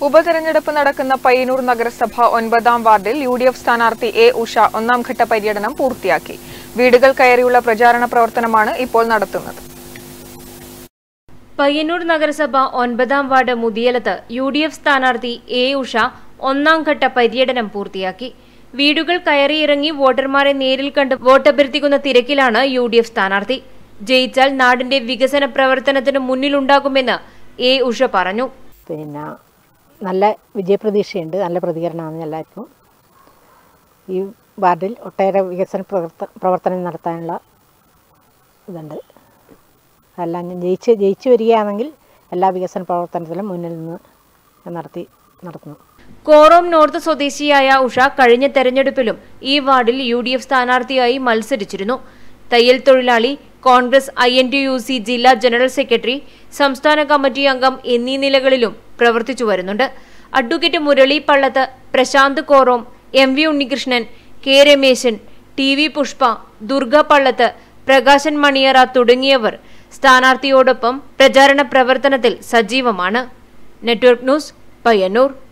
ഉപതെരഞ്ഞെടുപ്പ് നടക്കുന്ന പയ്യന്നൂർ നഗരസഭ ഒൻപതാം വാർഡിൽ യു ഡി എഫ് സ്ഥാനാർത്ഥി എ ഉഷ ഒന്നാം ഘട്ട പര്യടനം പൂർത്തിയാക്കി വീടുകൾ കയറിയുള്ള പ്രചാരണ പ്രവർത്തനമാണ് ഇപ്പോൾ നടത്തുന്നത് പയ്യന്നൂർ നഗരസഭ ഒൻപതാം വാർഡ് മുതിയലത്ത് യു ഡി എഫ് സ്ഥാനാർത്ഥി എ ഉഷ ഒന്നാം ഘട്ട പര്യടനം പൂർത്തിയാക്കി വീടുകൾ കയറിയിറങ്ങി വോട്ടർമാരെ നേരിൽ കണ്ട് വോട്ടഭ്യർത്ഥിക്കുന്ന തിരക്കിലാണ് യു ഡി എഫ് സ്ഥാനാർത്ഥി ജയിച്ചാൽ നാടിന്റെ വികസന പ്രവർത്തനത്തിന് മുന്നിലുണ്ടാകുമെന്ന് എ ഉഷ പറഞ്ഞു പിന്നെ നല്ല വിജയപ്രതീക്ഷയുണ്ട് നല്ല പ്രതികരണമാണ് എല്ലാവർക്കും ഈ വാർഡിൽ ഒട്ടേറെ വികസന പ്രവർത്ത പ്രവർത്തനം നടത്താനുള്ള ഇതുണ്ട് അതെല്ലാം ഞാൻ ജയിച്ച് ജയിച്ചു വരികയാണെങ്കിൽ എല്ലാ വികസന പ്രവർത്തനത്തിലും മുന്നിൽ നിന്ന് ഞാൻ നടത്തി നടത്തുന്നു കോറോം നോർത്ത് സ്വദേശിയായ ഉഷ കഴിഞ്ഞ തെരഞ്ഞെടുപ്പിലും ഈ വാർഡിൽ യു ഡി എഫ് സ്ഥാനാർത്ഥിയായി മത്സരിച്ചിരുന്നു തയ്യൽ തൊഴിലാളി Congress I N T U C ജില്ലാ ജനറൽ സെക്രട്ടറി സംസ്ഥാന കമ്മിറ്റി അംഗം എന്നീ നിലകളിലും പ്രവർത്തിച്ചു വരുന്നുണ്ട് advocate Murali Pallath Prashanth Korom M V Unnikrishnan K Ramesan T V Pushpa Durga Pallath Prakashan Maniyara തുടങ്ങിയവർ സ്ഥാനാർത്ഥിയോടൊപ്പം പ്രചാരണ പ്രവർത്തനത്തിൽ സജീവമാണ് നെറ്റ്വർക്ക് ന്യൂസ് പയ്യന്നൂർ